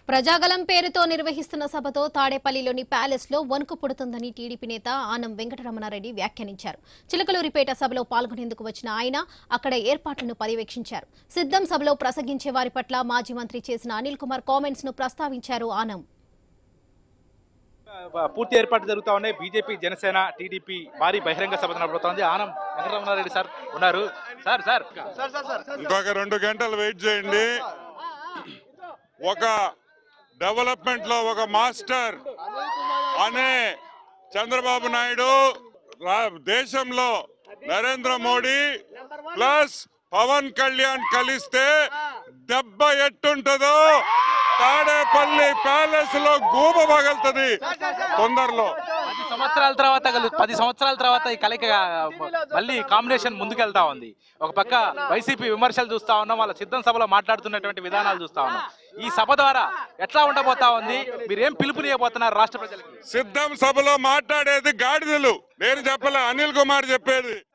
ప్రజాగలం పేరుతో నిర్వహిస్తున్న సభతో తాడేపల్లిలోని ప్యాలెస్ లో వణుకు పుడుతుందని టీడీపీ నేత ఆనం వెంకటరమణారెడ్డి వ్యాఖ్యానించారు చిలకలూరిపేట సభలో పాల్గొనేందుకు వచ్చిన ఆయన అక్కడ ఏర్పాట్లను పర్యవేక్షించారు సిద్ధం సభలో ప్రసంగించే వారి పట్ల మాజీ మంత్రి చేసిన అనిల్ కుమార్ కామెంట్స్ ను ప్రస్తావించారు ఆనం పూర్తి ఏర్పాట్లు జరుగుతా ఉన్నాయి బీజేపీ జనసేన టీడీపీ భారీ బహిరంగ సభ నడబడుతోంది ఆనం వెంకటరమణారెడ్డి సార్ ఉన్నారు సార్ సార్ ఇంకొక రెండు గంటలు వెయిట్ చేయండి ఒక డెవలప్మెంట్ లో ఒక మాస్టర్ అనే చంద్రబాబు నాయుడు రా- దేశంలో నరేంద్ర మోడీ ప్లస్ పవన్ కళ్యాణ్ కలిస్తే దెబ్బ ఎట్టుంటదో తాడేపల్లి ప్యాలెస్ లో గూబ పగలుతుంది తొందరలో పది సంవత్సరాల తర్వాత కలు- పది సంవత్సరాల తర్వాత ఈ కలయిక మళ్ళీ కాంబినేషన్ ముందుకెళ్తా ఉంది ఒక పక్క వైసీపీ విమర్శలు చూస్తా ఉన్నాం వాళ్ళ సిద్ధం సభలో మాట్లాడుతున్నటువంటి విధానాలు చూస్తా ఉన్నాం ఈ సభ ద్వారా ఎట్లా ఉండబోతా ఉంది మీరేం పిలుపునియబోతున్నారు రాష్ట్ర ప్రజలకి సిద్ధం సభలో మాట్లాడేది గాడిదలు నేను చెప్పలే అనిల్ కుమార్ చెప్పేది